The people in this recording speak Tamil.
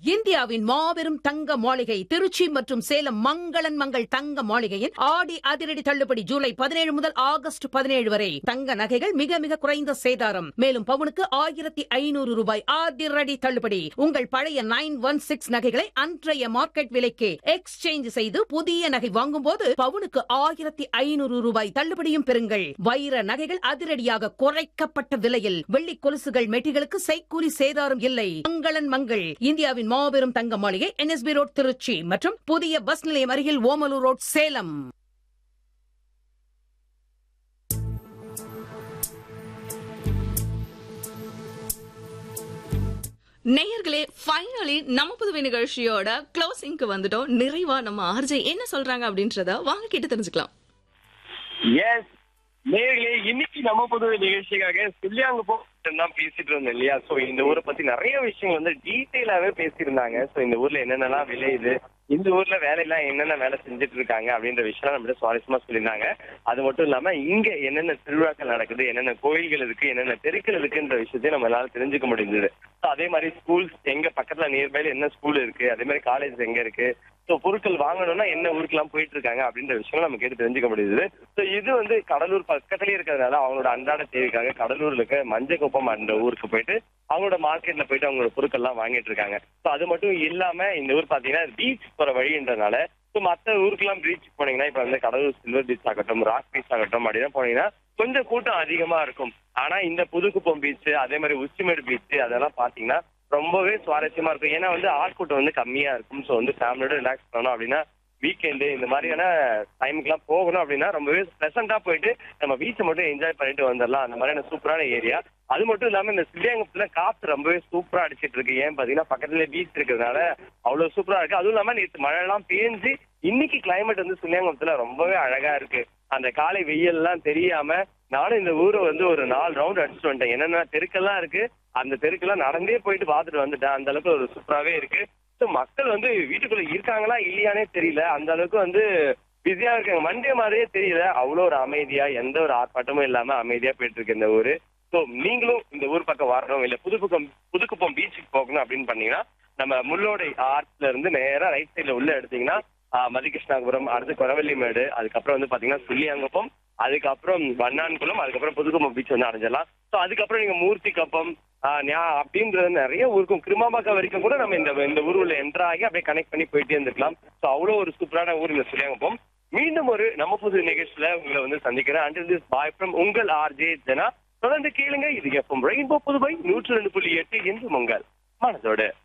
இந்தியாவின் மாபெரும் தங்க மாளிகை திருச்சி மற்றும் சேலம் மங்களன் மங்கள் தங்க மாளிகையின் ஆடி அதிரடி தள்ளுபடி ஜூலை பதினேழு முதல் ஆகஸ்ட் பதினேழு வரை தங்க நகைகள் மிக மிக குறைந்த சேதாரம் மேலும் பவுனுக்கு ஆயிரத்தி ஐநூறு ரூபாய் அதிரடி தள்ளுபடி உங்கள் பழைய நைன் ஒன் சிக்ஸ் நகைகளை அன்றைய மார்க்கெட் விலைக்கு எக்ஸ்சேஞ்ச் செய்து புதிய நகை வாங்கும்போது பவுனுக்கு ஆயிரத்தி ஐநூறு ரூபாய் தள்ளுபடியும் பெறுங்கள் வைர நகைகள் அதிரடியாக குறைக்கப்பட்ட விலையில் வெள்ளி கொலுசுகள் மெட்டிகளுக்கு செய்கூலி சேதாரம் இல்லை மங்களன் மங்கள் இந்தியாவின் மாபெரும் தங்க மாளிகை என்எஸ்பி ரோட் திருச்சி மற்றும் புதிய பஸ் நிலையம் அருகில் ஓமலூர் ரோட் சேலம் நேயர்களே ஃபைனலி நம்ம புதுவை நிகழ்ச்சியோட க்ளோசிங்க்கு வந்துட்டோம் நிறைவா நம்ம ஆர்ஜே என்ன சொல்றாங்க அப்படின்றத வாங்க கேட்டு தெரிஞ்சுக்கலாம் எஸ் நேர்களே இன்னைக்கு நம்ம புதுவை நிகழ்ச்சிக்காக சுல்லியாங்க தான் பேசிட்டு இருந்தோம் இல்லையா சோ இந்த ஊரை பத்தி நிறைய விஷயங்கள் வந்து டீட்டெயிலாவே பேசியிருந்தாங்க சோ இந்த ஊர்ல என்னென்னலாம் விளையுது இந்த ஊர்ல வேலையெல்லாம் என்னென்ன வேலை செஞ்சுட்டு இருக்காங்க அப்படின்ற விஷயம் நம்மகிட்ட சுவாரஸ்யமா சொல்லியிருந்தாங்க அது மட்டும் இல்லாம இங்க என்னென்ன திருவிழாக்கள் நடக்குது என்னென்ன கோயில்கள் இருக்கு என்னென்ன தெருக்கள் இருக்குன்ற விஷயத்தையும் நம்ம எல்லாரும் தெரிஞ்சுக்க முடிஞ்சது ஸோ அதே மாதிரி ஸ்கூல்ஸ் எங்க பக்கத்துல நியர்பைல என்ன ஸ்கூல் இருக்கு அதே மாதிரி காலேஜ் எங்க இருக்கு ஸோ பொருட்கள் வாங்கணும்னா என்ன ஊருக்குலாம் போயிட்டு இருக்காங்க அப்படின்ற விஷயம் நம்ம கேட்டு தெரிஞ்சுக்க முடியுது ஸோ இது வந்து கடலூர் பக்கத்துலயே இருக்கிறதுனால அவங்களோட அன்றாட தேவைக்காக கடலூர்ல இருக்க மஞ்சக்குப்பம் அந்த ஊருக்கு போயிட்டு அவங்களோட மார்க்கெட்ல போயிட்டு அவங்களோட பொருட்கள்லாம் வாங்கிட்டு இருக்காங்க ஸோ அது மட்டும் இல்லாம இந்த ஊர் பாத்தீங்கன்னா பீச் போற வழின்றதுனால ஸோ மற்ற ஊருக்குலாம் பீச் போனீங்கன்னா இப்ப வந்து கடலூர் சில்வர் பீச் ஆகட்டும் ராக் பீச் ஆகட்டும் அப்படின்னா போனீங்கன்னா கொஞ்சம் கூட்டம் அதிகமா இருக்கும் ஆனா இந்த புதுக்குப்பம் பீச் அதே மாதிரி உச்சிமேடு பீச் அதெல்லாம் பாத்தீங்கன்னா ரொம்பவே சுவாரஸ்யமா இருக்கும் ஏன்னா வந்து ஆட்கூட்டம் வந்து கம்மியா இருக்கும் ஸோ வந்து ஃபேமிலியோட ரிலாக்ஸ் பண்ணணும் அப்படின்னா வீக்கெண்டு இந்த மாதிரியான டைமுக்குலாம் போகணும் அப்படின்னா ரொம்பவே ப்ளசண்டா போயிட்டு நம்ம பீச்சை மட்டும் என்ஜாய் பண்ணிட்டு வந்துடலாம் அந்த மாதிரியான சூப்பரான ஏரியா அது மட்டும் இல்லாம இந்த சில்லியாங்கத்துல காத்து ரொம்பவே சூப்பரா அடிச்சிட்டு இருக்கு ஏன் பாத்தீங்கன்னா பக்கத்துல பீச் இருக்கிறதுனால அவ்வளவு சூப்பரா இருக்கு அதுவும் இல்லாம நேற்று மழை எல்லாம் பேஞ்சு இன்னைக்கு கிளைமேட் வந்து சில்லியாங்கத்துல ரொம்பவே அழகா இருக்கு அந்த காலை வெயில் எல்லாம் தெரியாம நானும் இந்த ஊரை வந்து ஒரு நாலு ரவுண்ட் அடிச்சுட்டு வந்துட்டேன் என்னென்ன தெருக்கெல்லாம் இருக்கு அந்த தெருக்கெல்லாம் நடந்தே போயிட்டு பார்த்துட்டு வந்துட்டேன் அந்த அளவுக்கு ஒரு சூப்பராவே இருக்கு ஸோ மக்கள் வந்து வீட்டுக்குள்ள இருக்காங்களா இல்லையானே தெரியல அந்த அளவுக்கு வந்து பிஸியா இருக்காங்க மண்டே மாதிரியே தெரியல அவ்வளோ ஒரு அமைதியா எந்த ஒரு ஆர்ப்பாட்டமும் இல்லாம அமைதியா போயிட்டு இருக்கு இந்த ஊரு ஸோ நீங்களும் இந்த ஊர் பக்கம் வரணும் இல்ல புதுக்குப்பம் புதுக்குப்பம் பீச்சுக்கு போகணும் அப்படின்னு பண்ணீங்கன்னா நம்ம முள்ளோடை ஆர்ட்ஸ்ல இருந்து நேரா ரைட் சைட்ல உள்ள எடுத்தீங்கன்னா ஆஹ் மதிகிருஷ்ணாபுரம் அடுத்து கொரவள்ளிமேடு அதுக்கப்புறம் வந்து பாத்தீங்கன்னா சுள்ளியாங்குப்பம் அதுக்கப்புறம் வண்ணான்குளம் அதுக்கப்புறம் புதுக்குப்பம் பீச் வந்து அடைஞ்சிடலாம் ஸோ அதுக்கப்புறம் நீங்க மூர்த்தி கப்பம் ஆஹ் ஞா- அப்படின்றது நிறைய ஊருக்கும் கிருமாபாக்கம் வரைக்கும் கூட நம்ம இந்த இந்த ஊர் உள்ள என்ட்ரு ஆகி அப்படியே கனெக்ட் பண்ணி போயிட்டே இருந்துக்கலாம் ஸோ அவ்வளோ ஒரு சூப்பரான ஊர் இந்த சுள்ளியாங்குப்பம் மீண்டும் ஒரு நம்ம புது நிகழ்ச்சியில உங்களை வந்து சந்திக்கிறேன் அண்டில் திஸ் பாய் ஃப்ரம் உங்கள் ஆர்ஜே ஜனா தொடர்ந்து கேளுங்க இது எஃப்எம் ரெயின்போ புதுவை நூற்று ரெண்டு புள்ளி எட்டு என்று உங்கள் மனதோடு